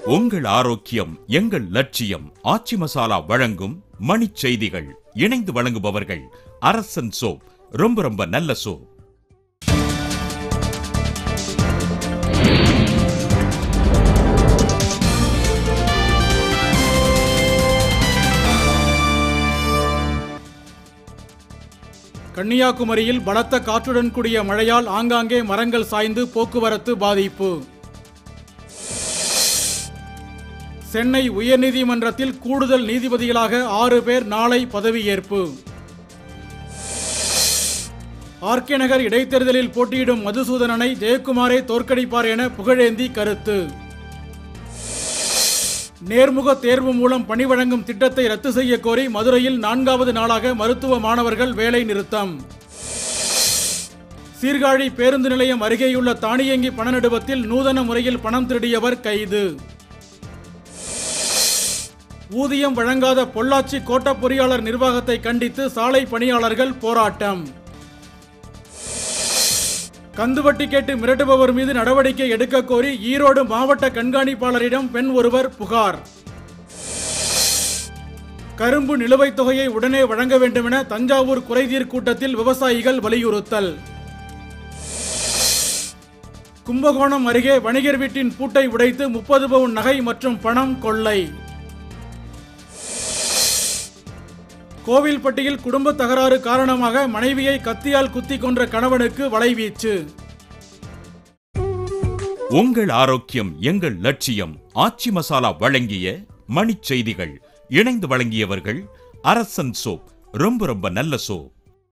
உங்கள் ஆரோக்கியம் எங்கள் லட்சியம் ஆச்சி மசாலா வழங்கும் மணிச் செய்திகள் இணைந்து வழங்குபவர்கள் அரசன் சோப் ரொம்ப ரொம்ப நல்ல சோப் கன்னியாகுமரியில் பலத்த காற்றுடன் கூடிய மழையால் ஆங்காங்கே மரங்கள் சாய்ந்து போக்குவரத்து பாதிப்பு சென்னை உயர்நீதிமன்றத்தில் கூடுதல் நீதிபதிகளாக ஆறு பேர் நாளை பதவியேற்பு ஆர்கே நகர் இடைத்தேர்தலில் போட்டியிடும் மதுசூதனனை ஜெயக்குமாரே தோற்கடிப்பார் என புகழேந்தி கருத்து நேர்முக தேர்வு மூலம் பணி வழங்கும் திட்டத்தை ரத்து செய்ய கோரி மதுரையில் நான்காவது நாளாக மருத்துவ மாணவர்கள் வேலை நிறுத்தம் சீர்காழி பேருந்து நிலையம் அருகேயுள்ள தானியங்கி பண நடுவத்தில் நூதன முறையில் பணம் திருடியவர் கைது ஊதியம் வழங்காத பொள்ளாச்சி கோட்ட பொறியாளர் நிர்வாகத்தை கண்டித்து சாலை பணியாளர்கள் போராட்டம் கந்துவட்டி கேட்டு மிரட்டுபவர் மீது நடவடிக்கை எடுக்க கோரி ஈரோடு மாவட்ட கண்காணிப்பாளரிடம் பெண் ஒருவர் புகார் கரும்பு நிலுவைத் தொகையை உடனே வழங்க வேண்டுமென தஞ்சாவூர் குறைதீர் கூட்டத்தில் விவசாயிகள் வலியுறுத்தல் கும்பகோணம் அருகே வணிகர் வீட்டின் பூட்டை உடைத்து முப்பது பவுன் நகை மற்றும் பணம் கொள்ளை கோவில்பட்டியில் குடும்ப தகராறு காரணமாக மனைவியை கத்தியால் குத்தி கொன்ற கணவனுக்கு வலைவீச்சு உங்கள் ஆரோக்கியம் எங்கள் லட்சியம் ஆச்சி மசாலா வழங்கிய மணிச் செய்திகள் இணைந்து வழங்கியவர்கள் அரசன் சோப் ரொம்ப ரொம்ப நல்ல சோப்